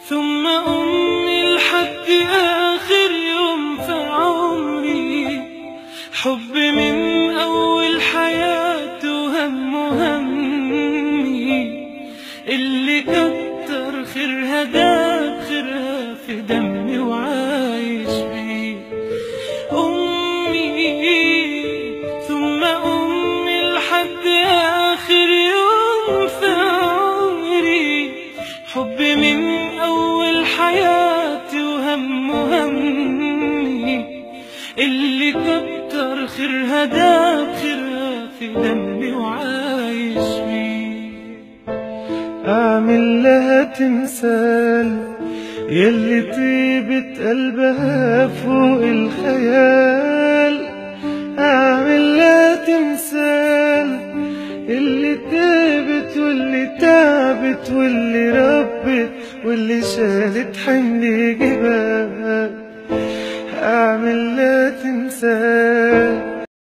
ثم أمي لحد آخر يوم في عمري حب من أول حياتي وهم همي اللي كتر خيرها داب خيرها في دمي وعايش بيه أمي ثم أمي لحد آخر يوم في عمري حب من أول حياتي وهم همي اللي كتر خيرها داب خيرها في دمي وعايش بيه أعمل لها تمثال يلي طيبة قلبها فوق الخيال أعمل لها تمثال اللي تعبت واللي تعبت واللي ربت واللي شالت حمل جبال أعمل لها تمثال